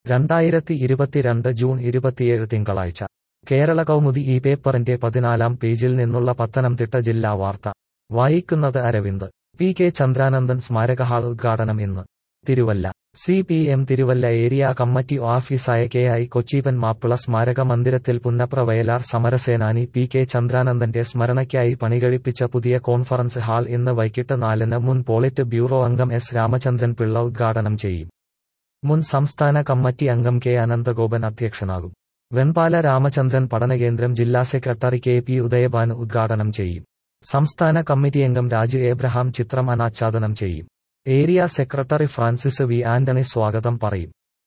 രണ്ടായിരത്തി ഇരുപത്തിരണ്ട് ജൂൺ ഇരുപത്തിയേഴ് തിങ്കളാഴ്ച കേരള കൗമുദി ഈ പേപ്പറിന്റെ പതിനാലാം പേജിൽ നിന്നുള്ള പത്തനംതിട്ട ജില്ലാ വാർത്ത വായിക്കുന്നത് അരവിന്ദ് പി കെ ചന്ദ്രാനന്ദൻ സ്മാരക ഹാൾ ഉദ്ഘാടനം ഇന്ന് Thiruvalla C P M Thiruvalla area committee ഓഫീസായ കെ ഐ കൊച്ചീപൻ മാപ്പിള സ്മാരക മന്ദിരത്തിൽ പുന്നപ്ര വയലാർ സമരസേനാനി പി കെ ചന്ദ്രാനന്ദന്റെ സ്മരണയ്ക്കായി പണികഴിപ്പിച്ച പുതിയ കോൺഫറൻസ് ഹാൾ ഇന്ന് വൈകിട്ട് നാലിന് മുൻ പോളിറ്റ് ബ്യൂറോ അംഗം എസ് രാമചന്ദ്രൻ പിള്ള ഉദ്ഘാടനം ചെയ്യും മുൻ സംസ്ഥാന കമ്മിറ്റി അംഗം കെ അനന്തഗോപൻ അധ്യക്ഷനാകും വെൺപാല രാമചന്ദ്രൻ പഠനകേന്ദ്രം ജില്ലാ സെക്രട്ടറി കെ പി ഉദയഭാൻ ഉദ്ഘാടനം ചെയ്യും സംസ്ഥാന കമ്മിറ്റി അംഗം രാജു ഏബ്രഹാം ചിത്രം അനാച്ഛാദനം ചെയ്യും area secretary Francis V Antony സ്വാഗതം പറയും